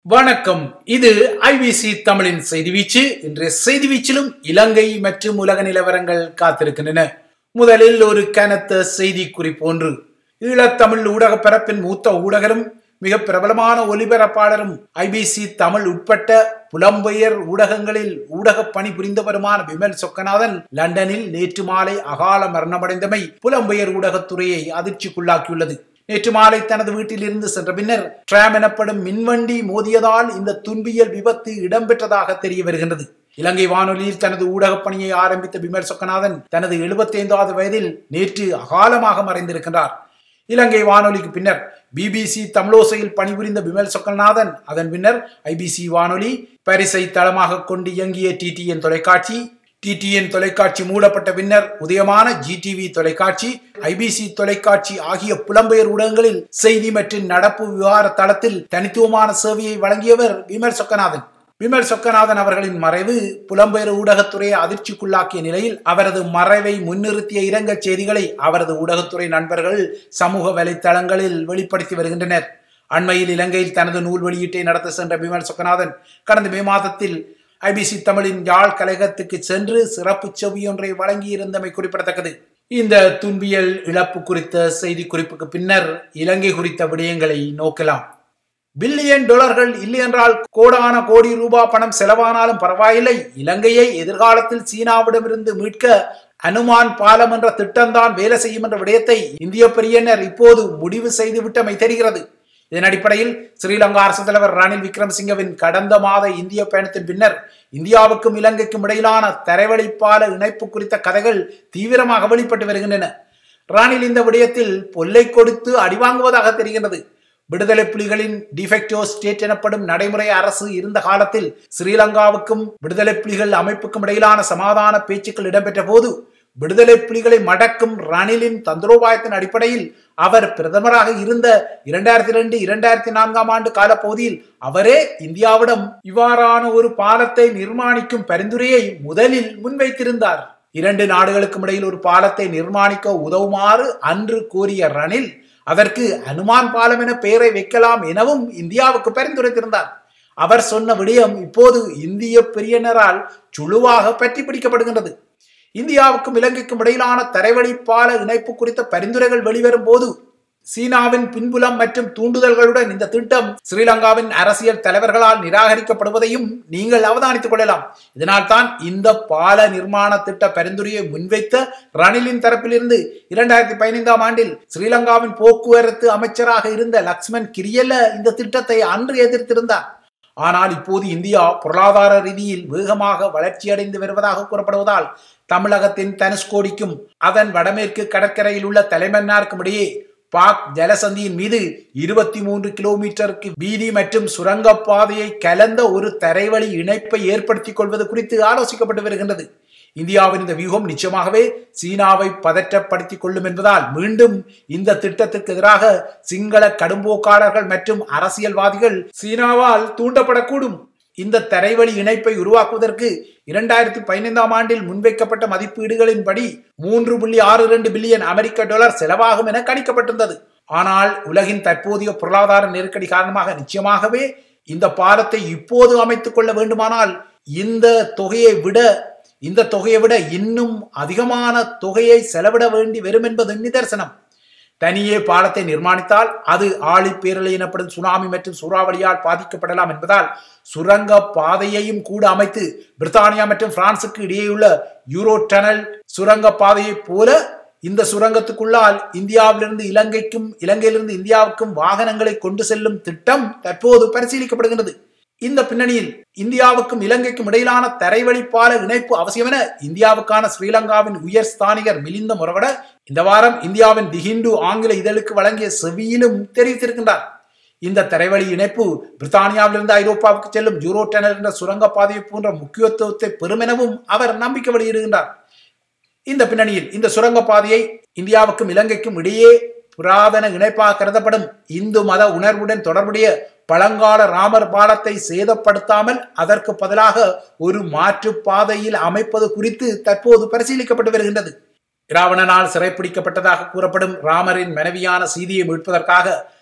வணக்கம் இது ஐபிசி தமிழின் செய்தி வீச்சு இன்றைய செய்தி வீச்சிலும் இலங்கை மற்றும் உலக நிலவரங்கள் காத்திருக்கின்றன முதலில் ஒரு கனத்த செய்தி குறிப்பு ஒன்று ஈழத்தமிழ் ஊடக பரப்பின் மூத்த ஊடகரும் மிக பிரபலமான ஒலிபரப்பாளரும் ஐபிசி தமிழ் உட்பட்ட புலம்பெயர் ஊடகங்களில் ஊடக பணி புரிந்தவருமான விமல் சொக்கநாதன் லண்டனில் நேற்று மாலை அகால மரணமடைந்தமை புலம்பெயர் ஊடகத்துறையை அதிர்ச்சிக்குள்ளாக்கியுள்ளது நேற்று மாலை தனது வீட்டில் இருந்து சென்ற பின்னர் டிராம் எனப்படும் மின்வண்டி மோதியதால் இந்த துன்பியல் விபத்து இடம்பெற்றதாக தெரிய வருகின்றது இலங்கை வானொலியில் தனது ஊடகப் பணியை ஆரம்பித்த பிமல் சொக்கநாதன் தனது எழுபத்தைந்தாவது வயதில் நேற்று அகாலமாக மறைந்திருக்கின்றார் இலங்கை வானொலிக்கு பின்னர் பிபிசி தமிழோசையில் பணிபுரிந்த பிமல் சொக்கநாதன் அதன் பின்னர் ஐபிசி வானொலி பரிசை தளமாக கொண்டு இயங்கிய டிடிஎன் தொலைக்காட்சி டிடிஎன் தொலைக்காட்சி மூடப்பட்ட பின்னர் உதயமான ஜிடிவி தொலைக்காட்சி ஐபிசி தொலைக்காட்சி ஆகிய புலம்பெயர் ஊடகங்களில் செய்தி மற்றும் நடப்பு விவகார தளத்தில் தனித்துவமான சேவையை வழங்கியவர் விமல் சொக்கநாதன் விமல் சொக்கநாதன் அவர்களின் மறைவு புலம்பெயர் ஊடகத்துறையை அதிர்ச்சிக்குள்ளாக்கிய நிலையில் அவரது மறைவை முன்னிறுத்திய இரங்கல் செய்திகளை அவரது ஊடகத்துறை நண்பர்கள் சமூக வலைத்தளங்களில் வெளிப்படுத்தி வருகின்றனர் அண்மையில் இலங்கையில் தனது நூல் வெளியீட்டை நடத்த சென்ற விமல் சொக்கநாதன் கடந்த மே மாதத்தில் ஐபிசி தமிழின் யாழ் கழகத்துக்கு சென்று சிறப்பு செவி ஒன்றை வழங்கியிருந்தமை குறிப்பிடத்தக்கது இந்த துன்பியல் இழப்பு குறித்த செய்தி குறிப்புக்கு பின்னர் இலங்கை குறித்த விடயங்களை நோக்கலாம் பில்லியன் டாலர்கள் இல்லை என்றால் கோடான கோடி ரூபாய் பணம் செலவானாலும் பரவாயில்லை இலங்கையை எதிர்காலத்தில் சீனாவிடமிருந்து மீட்க அனுமான் பாலம் என்ற திட்டம்தான் வேலை செய்யும் என்ற விடயத்தை இந்திய பெரியனர் இப்போது முடிவு செய்து விட்டமை தெரிகிறது இதன் அடிப்படையில் ஸ்ரீலங்கா அரசு தலைவர் ரணில் விக்ரமசிங்கவின் கடந்த மாத இந்திய பயணத்தின் பின்னர் இந்தியாவுக்கும் இலங்கைக்கும் இடையிலான தரைவழிப்பால இணைப்பு குறித்த கதைகள் தீவிரமாக வெளிப்பட்டு வருகின்றன ரணில் இந்த விடயத்தில் பொல்லை கொடுத்து அடிவாங்குவதாக தெரிகின்றது விடுதலை புலிகளின் டிஃபெக்டோ ஸ்டேட் எனப்படும் நடைமுறை அரசு இருந்த காலத்தில் ஸ்ரீலங்காவுக்கும் விடுதலை புலிகள் அமைப்புக்கும் இடையிலான சமாதான பேச்சுக்கள் இடம்பெற்ற போது விடுதலை புலிகளை மடக்கும் ரணிலின் தந்திரோபாயத்தின் அடிப்படையில் அவர் பிரதமராக இருந்த இரண்டாயிரத்தி ரெண்டு இரண்டாயிரத்தி நான்காம் ஆண்டு காலப்பகுதியில் அவரே இந்தியாவிடம் இவ்வாறான ஒரு பாலத்தை நிர்மாணிக்கும் பரிந்துரையை முதலில் முன்வைத்திருந்தார் இரண்டு நாடுகளுக்கும் இடையில் ஒரு பாலத்தை நிர்மாணிக்க உதவுமாறு அன்று கோரிய ரணில் அதற்கு அனுமான் பாலம் என பெயரை வைக்கலாம் எனவும் இந்தியாவுக்கு பரிந்துரைத்திருந்தார் அவர் சொன்ன விடயம் இப்போது இந்திய பெரியனரால் சுழுவாக பற்றி பிடிக்கப்படுகின்றது இந்தியாவுக்கும் இலங்கைக்கும் இடையிலான தரைவழி பால இணைப்பு குறித்த பரிந்துரைகள் வெளிவரும் போது சீனாவின் பின்புலம் மற்றும் தூண்டுதல்களுடன் இந்த திட்டம் ஸ்ரீலங்காவின் அரசியல் தலைவர்களால் நிராகரிக்கப்படுவதையும் நீங்கள் அவதானித்துக் கொள்ளலாம் இதனால் தான் இந்த பால நிர்மாண திட்ட பரிந்துரையை முன்வைத்த ரணிலின் தரப்பிலிருந்து இரண்டாயிரத்தி பதினைந்தாம் ஆண்டில் ஸ்ரீலங்காவின் போக்குவரத்து அமைச்சராக இருந்த லக்ஷ்மண் கிரியல்ல இந்த திட்டத்தை அன்று எதிர்த்திருந்தார் ஆனால் இப்போது இந்தியா பொருளாதார ரீதியில் வேகமாக வளர்ச்சியடைந்து வருவதாக கூறப்படுவதால் தமிழகத்தின் தனுஷ்கோடிக்கும் அதன் வடமேற்கு கடற்கரையில் உள்ள தலைமன்னாருக்கும் இடையே பாக் ஜலசந்தியின் மீது இருபத்தி மூன்று கிலோமீட்டருக்கு வீதி மற்றும் சுரங்கப்பாதையை கலந்த ஒரு தரைவழி இணைப்பை ஏற்படுத்திக் கொள்வது குறித்து ஆலோசிக்கப்பட்டு வருகின்றது இந்தியாவின் இந்த வியூகம் நிச்சயமாகவே சீனாவை பதற்றப்படுத்திக் கொள்ளும் என்பதால் மீண்டும் இந்த திட்டத்திற்கு எதிராக சிங்கள கடும்போக்காளர்கள் மற்றும் அரசியல்வாதிகள் சீனாவால் தூண்டப்படக்கூடும் இந்த தரைவழி இணைப்பை உருவாக்குவதற்கு இரண்டாயிரத்தி பதினைந்தாம் ஆண்டில் முன்வைக்கப்பட்ட மதிப்பீடுகளின்படி மூன்று புள்ளி ஆறு இரண்டு பில்லியன் அமெரிக்க டாலர் செலவாகும் என கணிக்கப்பட்டிருந்தது ஆனால் உலகின் தற்போதைய பொருளாதார நெருக்கடி காரணமாக நிச்சயமாகவே இந்த பாலத்தை இப்போது அமைத்துக் கொள்ள வேண்டுமானால் இந்த தொகையை விட இந்த தொகையை விட இன்னும் அதிகமான தொகையை செலவிட வேண்டி வரும் என்பது நிதர்சனம் தனியே பாலத்தை நிர்மாணித்தால் அது ஆழி பேரலை எனப்படும் சுனாமி மற்றும் சூறாவளியால் பாதிக்கப்படலாம் என்பதால் சுரங்க பாதையையும் கூட அமைத்து பிரித்தானியா மற்றும் பிரான்சுக்கு இடையேயுள்ள யூரோ டனல் சுரங்க பாதையை போல இந்த சுரங்கத்துக்குள்ளால் இந்தியாவிலிருந்து இலங்கைக்கும் இலங்கையிலிருந்து இந்தியாவுக்கும் வாகனங்களை கொண்டு செல்லும் திட்டம் தற்போது பரிசீலிக்கப்படுகிறது இந்த பின்னணியில் இந்தியாவுக்கும் இலங்கைக்கும் இடையிலான தரைவழிப்பால இணைப்பு அவசியம் என இந்தியாவுக்கான ஸ்ரீலங்காவின் உயர் ஸ்தானிகர் மிலிந்த முரகட இந்த வாரம் இந்தியாவின் தி ஹிந்து ஆங்கில இதழுக்கு வழங்கிய செவியிலும் தெரிவித்திருக்கின்றார் இந்த தரைவழி இணைப்பு பிரித்தானியாவிலிருந்து ஐரோப்பாவுக்கு செல்லும் யூரோ டனல் என்ற சுரங்கப்பாதையை போன்ற முக்கியத்துவத்தை பெறும் எனவும் அவர் நம்பிக்கை வெளியிடுகின்றார் இந்த பின்னணியில் இந்த சுரங்கப்பாதையை இந்தியாவுக்கும் இலங்கைக்கும் இடையே புராதன இணைப்பாக கருதப்படும் இந்து மத உணர்வுடன் தொடர்புடைய பழங்கால ராமர் பாலத்தை சேதப்படுத்தாமல் அதற்கு பதிலாக ஒரு மாற்று பாதையில் அமைப்பது குறித்து தற்போது பரிசீலிக்கப்பட்டு வருகின்றது இராவணனால் சிறைப்பிடிக்கப்பட்டதாக கூறப்படும் ராமரின் மனைவியான சீதையை மீட்பதற்காக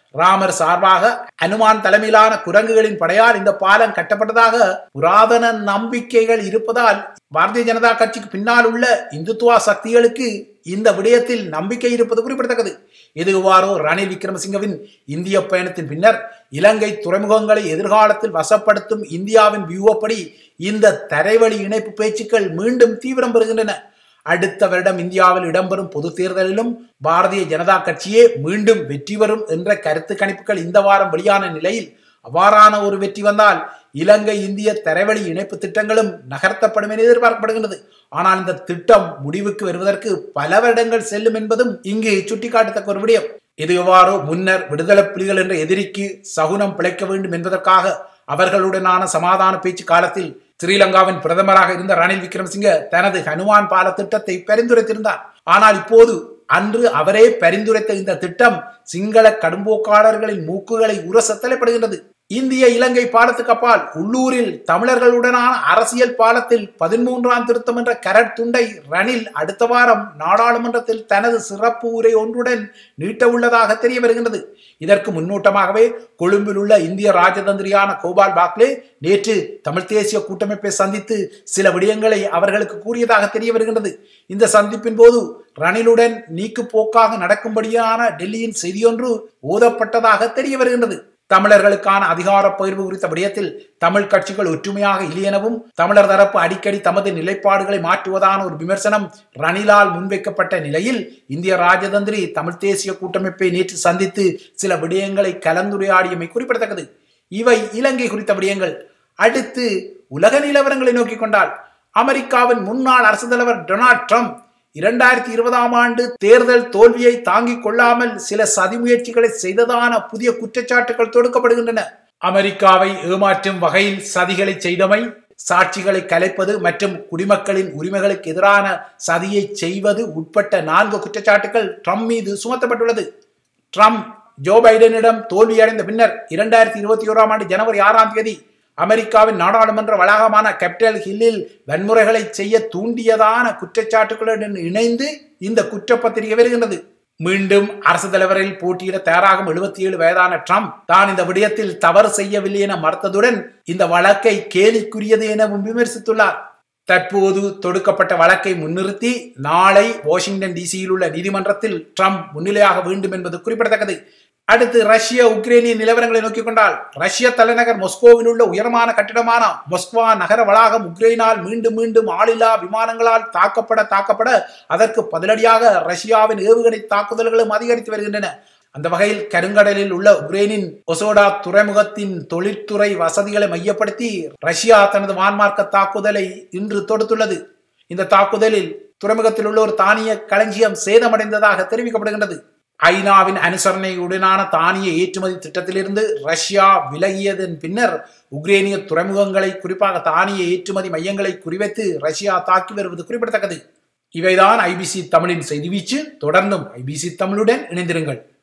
ராமர் சார்பாக அனுமான் தலைமையிலான குரங்குகளின் படையால் இந்த பாலம் கட்டப்பட்டதாக புராதன நம்பிக்கைகள் இருப்பதால் பாரதிய ஜனதா கட்சிக்கு பின்னால் உள்ள இந்துத்துவா சக்திகளுக்கு இந்த விடயத்தில் நம்பிக்கை இருப்பது குறிப்பிடத்தக்கது எதுவாரோ ரணில் விக்ரமசிங்கவின் இந்திய பயணத்தின் பின்னர் இலங்கை துறைமுகங்களை எதிர்காலத்தில் வசப்படுத்தும் இந்தியாவின் வியூவப்படி இந்த தரைவழி இணைப்பு பேச்சுக்கள் மீண்டும் தீவிரம் பெறுகின்றன அடுத்த வருடம் இந்தியாவில் இடம்பெறும் பொது தேர்தலிலும் பாரதிய ஜனதா கட்சியே மீண்டும் வெற்றி பெறும் என்ற கருத்து கணிப்புகள் இந்த வாரம் வெளியான நிலையில் அவ்வாறான ஒரு வெற்றி வந்தால் இலங்கை இந்திய தரைவழி இணைப்பு திட்டங்களும் நகர்த்தப்படும் என எதிர்பார்க்கப்படுகின்றது ஆனால் இந்த திட்டம் முடிவுக்கு வருவதற்கு பல வருடங்கள் செல்லும் என்பதும் இங்கு சுட்டிக்காட்டத்தக்க ஒரு விடயம் இது எவ்வாறோ முன்னர் விடுதலை புலிகள் என்ற எதிரிக்கு சகுனம் பிழைக்க வேண்டும் என்பதற்காக அவர்களுடனான சமாதான பேச்சு காலத்தில் ஸ்ரீலங்காவின் பிரதமராக இருந்த ரணில் விக்ரமசிங்க தனது ஹனுமான் பால திட்டத்தை பரிந்துரைத்திருந்தார் ஆனால் இப்போது அன்று அவரே பரிந்துரைத்த இந்த திட்டம் சிங்கள கடும்போக்காளர்களின் மூக்குகளை உரச தலைப்படுகின்றது இந்திய இலங்கை பாலத்துக்கு அப்பால் உள்ளூரில் தமிழர்களுடனான அரசியல் பாலத்தில் பதிமூன்றாம் திருத்தம் என்ற கரட் துண்டை ரணில் அடுத்த வாரம் நாடாளுமன்றத்தில் தனது சிறப்பு உரை ஒன்றுடன் நீட்ட உள்ளதாக தெரிய வருகின்றது இதற்கு முன்னோட்டமாகவே கொழும்பில் உள்ள இந்திய ராஜதந்திரியான கோபால் பாக்லே நேற்று தமிழ் தேசிய கூட்டமைப்பை சந்தித்து சில விடயங்களை அவர்களுக்கு கூறியதாக தெரிய வருகின்றது இந்த சந்திப்பின் போது ரணிலுடன் நீக்கு போக்காக நடக்கும்படியான டெல்லியின் செய்தியொன்று ஓதப்பட்டதாக தெரிய வருகின்றது தமிழர்களுக்கான அதிகார பகிர்வு குறித்த விடயத்தில் தமிழ் கட்சிகள் ஒற்றுமையாக இல்லையெனவும் தமிழர் தரப்பு அடிக்கடி தமது நிலைப்பாடுகளை மாற்றுவதான ஒரு விமர்சனம் ரணிலால் முன்வைக்கப்பட்ட நிலையில் இந்திய ராஜதந்திரி தமிழ் தேசிய கூட்டமைப்பை நேற்று சந்தித்து சில விடயங்களை கலந்துரையாடியமை குறிப்பிடத்தக்கது இவை இலங்கை குறித்த விடயங்கள் அடுத்து உலக நிலவரங்களை நோக்கிக் கொண்டால் அமெரிக்காவின் முன்னாள் அரசு தலைவர் டொனால்ட் ட்ரம்ப் இரண்டாயிரத்தி இருபதாம் ஆண்டு தேர்தல் தோல்வியை தாங்கிக் கொள்ளாமல் சில சதி முயற்சிகளை செய்ததான புதிய குற்றச்சாட்டுகள் தொடுக்கப்படுகின்றன அமெரிக்காவை ஏமாற்றும் வகையில் சதிகளை செய்தமை சாட்சிகளை கலைப்பது மற்றும் குடிமக்களின் உரிமைகளுக்கு எதிரான சதியை செய்வது உட்பட்ட நான்கு குற்றச்சாட்டுகள் ட்ரம்ப் மீது சுமத்தப்பட்டுள்ளது ட்ரம்ப் ஜோ பைடனிடம் தோல்வியடைந்த பின்னர் இரண்டாயிரத்தி இருபத்தி ஓராம் ஆண்டு ஜனவரி ஆறாம் தேதி அமெரிக்காவின் நாடாளுமன்ற வளாகமான கேபிட்டல் ஹில்லில் வன்முறைகளை செய்ய தூண்டியதான குற்றச்சாட்டுகளுடன் இணைந்து இந்த குற்றப்பத்திரிகை வருகின்றது மீண்டும் அரசு தலைவரில் போட்டியிட தயாராகும் எழுபத்தி ஏழு வயதான ட்ரம்ப் தான் இந்த விடயத்தில் தவறு செய்யவில்லை என மறுத்ததுடன் இந்த வழக்கை கேலிக்குரியது எனவும் விமர்சித்துள்ளார் தற்போது தொடுக்கப்பட்ட வழக்கை முன்னிறுத்தி நாளை வாஷிங்டன் டிசியில் உள்ள நீதிமன்றத்தில் ட்ரம்ப் முன்னிலையாக வேண்டும் என்பது குறிப்பிடத்தக்கது அடுத்து ரஷ்ய உக்ரைனிய நிலவரங்களை நோக்கிக் கொண்டால் ரஷ்ய தலைநகர் மொஸ்கோவில் உள்ள உயரமான கட்டிடமான மொஸ்கவா நகர வளாகம் உக்ரைனால் மீண்டும் மீண்டும் ஆளில்லா விமானங்களால் தாக்கப்பட தாக்கப்பட அதற்கு பதிலடியாக ரஷ்யாவின் ஏவுகணை தாக்குதல்களும் அதிகரித்து வருகின்றன அந்த வகையில் கருங்கடலில் உள்ள உக்ரைனின் ஒசோடா துறைமுகத்தின் தொழில்துறை வசதிகளை மையப்படுத்தி ரஷ்யா தனது வான்மார்க்க தாக்குதலை இன்று தொடுத்துள்ளது இந்த தாக்குதலில் துறைமுகத்தில் உள்ள ஒரு தானிய களஞ்சியம் சேதமடைந்ததாக தெரிவிக்கப்படுகின்றது ஐநாவின் அனுசரணையுடனான தானிய ஏற்றுமதி திட்டத்திலிருந்து ரஷ்யா விலகியதன் பின்னர் உக்ரேனிய துறைமுகங்களை குறிப்பாக தானிய ஏற்றுமதி மையங்களை குறிவைத்து ரஷ்யா தாக்கி வருவது குறிப்பிடத்தக்கது இவைதான் ஐபிசி தமிழின் செய்தி வீச்சு தொடர்ந்தும் ஐபிசி தமிழுடன் இணைந்திருங்கள்